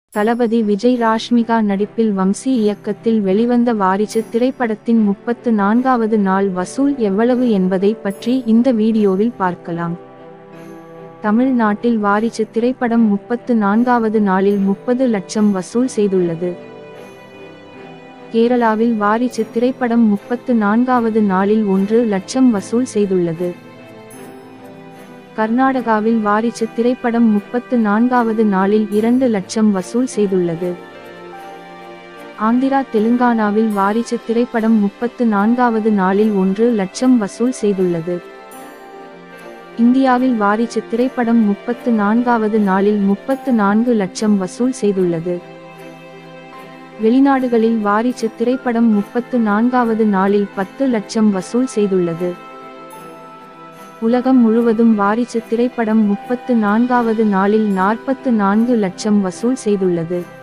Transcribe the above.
தளபதி விஜய் ராஷ்மிகா நடிப்பில் வம்சி இயக்கத்தில் வெளிவந்த வாரிசு திரைப்படத்தின் முப்பத்து நான்காவது நாள் வசூல் எவ்வளவு என்பதை பற்றி இந்த வீடியோவில் பார்க்கலாம் தமிழ்நாட்டில் வாரிசு திரைப்படம் முப்பத்து நான்காவது நாளில் முப்பது லட்சம் வசூல் செய்துள்ளது கேரளாவில் வாரிசு திரைப்படம் முப்பத்து நான்காவது நாளில் ஒன்று லட்சம் வசூல் செய்துள்ளது கர்நாடகாவில் வாரிசு திரைப்படம் முப்பத்து நான்காவது நாளில் இரண்டு லட்சம் வசூல் செய்துள்ளது ஆந்திரா தெலுங்கானாவில் வாரிசு திரைப்படம் முப்பத்து நான்காவது நாளில் ஒன்று லட்சம் வசூல் செய்துள்ளது இந்தியாவில் வாரிசு திரைப்படம் முப்பத்து நான்காவது நாளில் முப்பத்து நான்கு லட்சம் வசூல் செய்துள்ளது வெளிநாடுகளில் வாரிசு திரைப்படம் முப்பத்து நான்காவது நாளில் பத்து லட்சம் வசூல் செய்துள்ளது உலகம் முழுவதும் வாரிசு திரைப்படம் முப்பத்து நான்காவது நாளில் நாற்பத்து நான்கு லட்சம் வசூல் செய்துள்ளது